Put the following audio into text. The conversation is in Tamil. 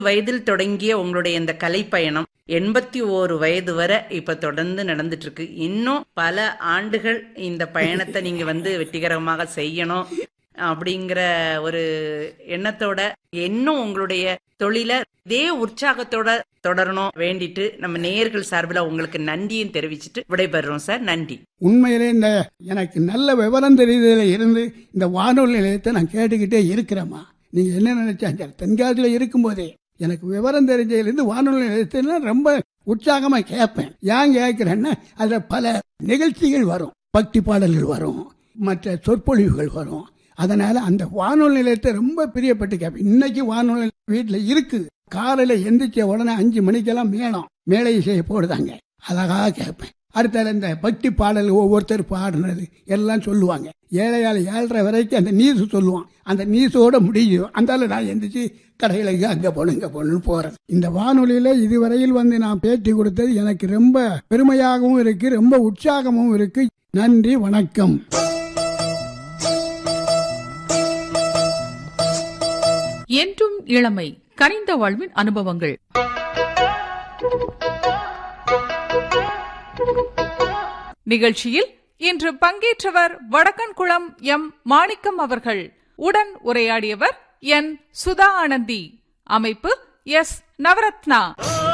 வயதில் தொடங்கிய உங்களுடைய இந்த கலை பயணம் எண்பத்தி ஓரு வயது வரை இப்ப தொடர்ந்து நடந்துட்டு இருக்கு இன்னும் பல ஆண்டுகள் இந்த பயணத்தை நீங்க வந்து வெற்றிகரமாக செய்யணும் அப்படிங்கிற ஒரு எண்ணத்தோட இன்னும் உங்களுடைய தொழில இதே உற்சாகத்தோட தொடரணும் வேண்டிட்டு நம்ம நேயர்கள் சார்பில் உங்களுக்கு நன்றியும் தெரிவிச்சுட்டு விடைபெறுறோம் சார் நன்றி உண்மையிலே இந்த எனக்கு நல்ல விவரம் தெரியுதுல இருந்து இந்த வானொலி நிலையத்தை நான் கேட்டுக்கிட்டே இருக்கிறேம்மா நீங்க என்ன நினைச்சாங்க தென்காசியில இருக்கும்போதே எனக்கு விவரம் தெரிஞ்சதுலேருந்து வானொலி நிலையத்தை ரொம்ப உற்சாகமா கேட்பேன் ஏன் கேட்கிறேன்னா அதுல பல நிகழ்ச்சிகள் வரும் பக்தி பாடல்கள் வரும் மற்ற சொற்பொழிவுகள் வரும் அதனால அந்த வானொலி நிலையத்தை ரொம்ப பிரியப்பட்டு கேட்பேன் இன்னைக்கு வானொலி வீட்டில் இருக்குது காலையில எந்திரிச்ச உடனே அஞ்சு மணிக்கெல்லாம் மேளம் மேலை இசையை போடுதாங்க அழகா கேட்பேன் அடுத்தால இந்த பக்தி பாடல் ஒவ்வொருத்தர் பாடுறது எல்லாம் சொல்லுவாங்க ஏழையால் ஏழரை வரைக்கும் அந்த நீசு சொல்லுவான் அந்த நீசோட முடியும் அந்தால நான் எந்திரிச்சு கடைகளுக்கு அங்க போகணும் இங்க போகணும்னு போறேன் இந்த வானொலியில இதுவரையில் வந்து நான் பேட்டி கொடுத்தது எனக்கு ரொம்ப பெருமையாகவும் இருக்கு ரொம்ப உற்சாகமும் இருக்கு நன்றி வணக்கம் என்றும் இளமை கனிந்த வாழ்வின் அனுபவங்கள் நிகழ்ச்சியில் இன்று பங்கேற்றவர் வடக்கன்குளம் எம் மாணிக்கம் அவர்கள் உடன் உரையாடியவர் என் சுதா ஆனந்தி அமைப்பு எஸ் நவரத்னா